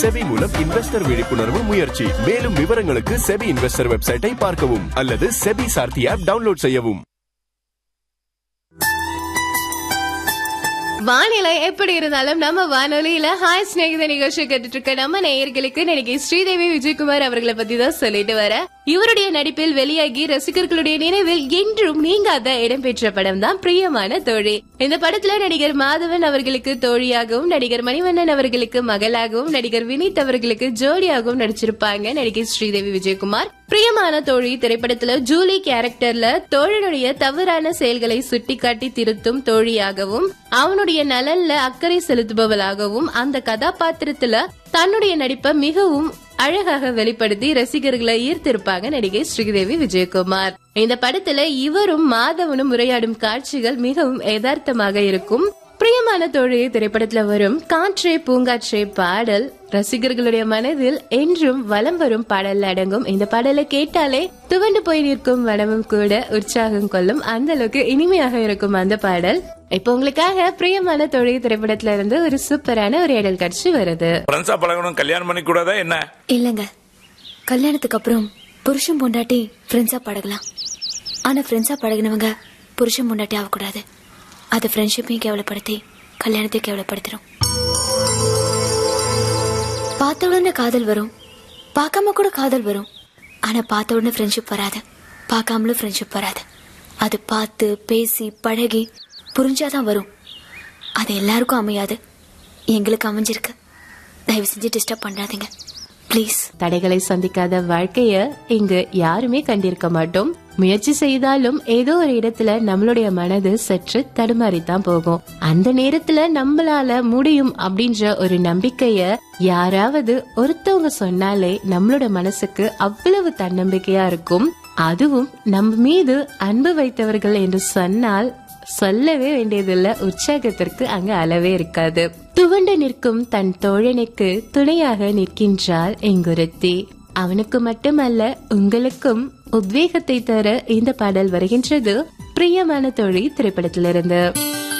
SEBI மூலம் investor விழிப்புணர்வு முயற்சி மேலும் விவரங்களுக்கு செபி இன்வெஸ்டர் வெப்சைட்டை பார்க்கவும் அல்லது செபி சார்த்தி ஆப் டவுன்லோட் செய்யவும் வானிலை எப்படி இருந்தாலும் நம்ம வானொலியில ஹாய் ஸ்நேகித நிகழ்ச்சி கேட்டுட்டு இருக்க நம்ம நேயர்களுக்கு நடிகை ஸ்ரீதேவி விஜயகுமார் அவர்களை பத்தி தான் சொல்லிட்டு வர இவருடைய நடிப்பில் வெளியாகி ரசிகர்களுடைய நினைவில் என்றும் நீங்காத இடம்பெற்ற படம் தான் பிரியமான தோழி இந்த படத்துல நடிகர் மாதவன் அவர்களுக்கு தோழியாகவும் நடிகர் மணிவண்ணன் அவர்களுக்கு மகளாகவும் நடிகர் வினீத் அவர்களுக்கு ஜோடியாகவும் நடிச்சிருப்பாங்க நடிகை ஸ்ரீதேவி விஜயகுமார் பிரியமான தோழி திரைப்படத்துல ஜூலி கேரக்டர்ல தோழனுடைய தவறான செயல்களை சுட்டிக்காட்டி திருத்தும் தோழியாகவும் அவனுடைய நலன்ல அக்கறை செலுத்துபவளாகவும் அந்த கதாபாத்திரத்துல தன்னுடைய நடிப்பை மிகவும் அழகாக வெளிப்படுத்தி ரசிகர்களை ஈர்த்திருப்பாங்க நடிகை ஸ்ரீதேவி விஜயகுமார் இந்த படத்துல இவரும் மாதவனும் உரையாடும் காட்சிகள் மிகவும் யதார்த்தமாக இருக்கும் பிரியமான தோழி திரைப்படத்துல வரும் காற்றே பூங்காற்றே பாடல் ரசிகர்களுடைய மனதில் என்றும் வலம் வரும் பாடல் அடங்கும் இந்த பாடலை கேட்டாலே துவண்டு போய் நிற்கும் வனமும் கூட உற்சாகம் கொள்ளும் அந்த அளவுக்கு இனிமையாக இருக்கும் அந்த பாடல் இப்போ உங்களுக்காக பிரியமான தோழி திரைப்படத்துல இருந்து ஒரு சூப்பரான ஒரு இடல் காட்சி வருது ஃப்ரெண்ட்ஸா பழகணும் கல்யாணம் பண்ணி கூடாதா என்ன இல்லைங்க கல்யாணத்துக்கு அப்புறம் புருஷன் பொண்டாட்டி ஃப்ரெண்ட்ஸா பழகலாம் ஆனா ஃப்ரெண்ட்ஸா பழகினவங்க புருஷன் பொண்டாட்டி ஆகக்கூடாது அது ஃப்ரெண்ட்ஷிப்பையும் கேவலப்படுத்தி கல்யாணத்தையும் கேவலப்படுத்திடும் பார்த்த உடனே காதல் வரும் பார்க்காம கூட காதல் வரும் ஆனா பார்த்த உடனே ஃப்ரெண்ட்ஷிப் வராது பார்க்காமலும் ஃப்ரெண்ட்ஷிப் வராது அது பார்த்து பேசி பழகி புரிஞ்சாதான் வரும் அது எல்லாருக்கும் அமையாது எங்களுக்கு அமைஞ்சிருக்கு தயவு செஞ்சு டிஸ்டர்ப் பண்ணாதீங்க ப்ளீஸ் தடைகளை சந்திக்காத வாழ்க்கைய இங்கு யாருமே கண்டிருக்க மாட்டோம் முயற்சி செய்தாலும் ஏதோ ஒரு இடத்துல நம்மளுடைய மனது சற்று தடுமாறித்தான் போகும் அந்த நேரத்துல நம்மளால முடியும் அப்படின்ற ஒரு நம்பிக்கைய யாராவது ஒருத்தவங்க சொன்னாலே நம்மளோட மனசுக்கு அவ்வளவு தன்னம்பிக்கையா இருக்கும் அதுவும் நம்ம மீது அன்பு வைத்தவர்கள் என்று சொன்னால் சொல்லவே வேண்டியதில்ல உற்சாகத்திற்கு அங்க அளவே இருக்காது துவண்டு நிற்கும் தன் தோழனுக்கு துணையாக நிற்கின்றாள் எங்குருத்தி அவனுக்கு மட்டுமல்ல உங்களுக்கும் உத்வேகத்தை தர இந்த பாடல் வருகின்றது பிரியமான தோழி திரைப்படத்திலிருந்து